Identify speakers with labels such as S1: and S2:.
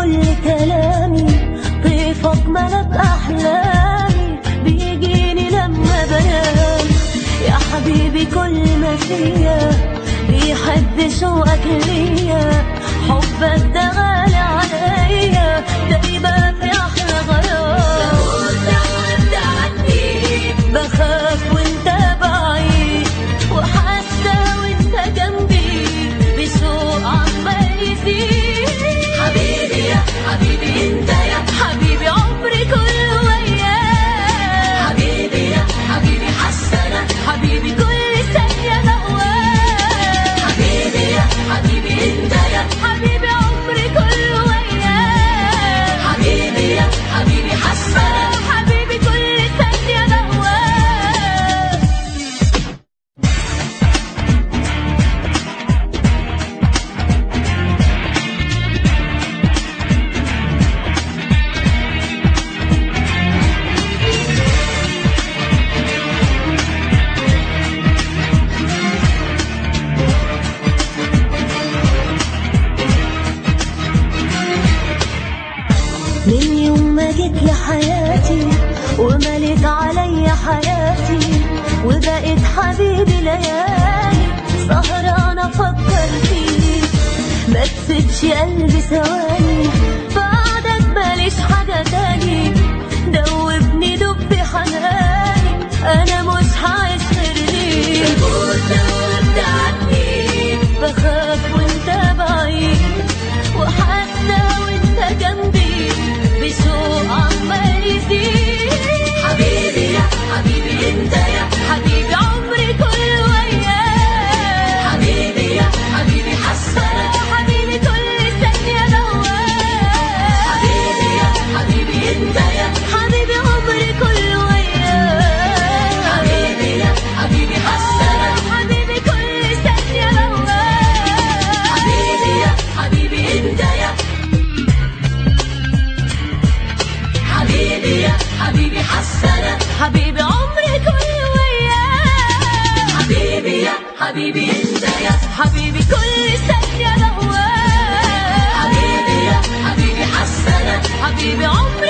S1: كل كلامي طيفك ملك أحلامي بيجيني لما بنام يا حبيبي كل ما فيا بيحد شوقك ليا حبك ده غالي عليا دايما في أحلى غيار بخاف وانت بعيد وحتى وانت جنبي بسوء عمال يزيد
S2: حبيبي يا حبيبي انت يا
S1: حبيبي عمري كله وياك
S2: حبيبي يا حبيبي حسنا
S1: حبيبي كل ثانية بهواك
S2: حبيبي يا حبيبي انت يا
S1: حبيبي عمري كله وياك
S2: حبيبي يا حبيبي حسنا
S1: حبيبي كل ثانية بهواك من يوم ما جيت لحياتي ومليت عليا حياتي وبقيت حبيبي ليالي سهرانة افكر فيك ما تسيبش قلبي ثواني بعدك ماليش حاجة تاني دوبني دب حناني انا مش عايش غير ليك
S2: وانت عني
S1: بخاف وانت بعيد وحتى وانت جنبي بسوء عمال يزيد
S2: حبيبي يا حبيبي انت يا
S1: حبيبي عمري كله وياك
S2: حبيبي يا حبيبي حسنا
S1: حبيبي كل ثانية بهواك
S2: حبيبي يا حبيبي انت يا
S1: حبيبي عمري كله وياك
S2: حبيبي يا حبيبي حسنا
S1: حبيبي كل ثانية بهواك
S2: حبيبي يا حبيبي انت يا حبيبي يا حبيبي حسنا
S1: حبيبي عمري كله وياك
S2: حبيبي يا حبيبي انت يا
S1: حبيبي كل ثانية بهواك
S2: حبيبي يا حبيبي حسنا
S1: حبيبي عمري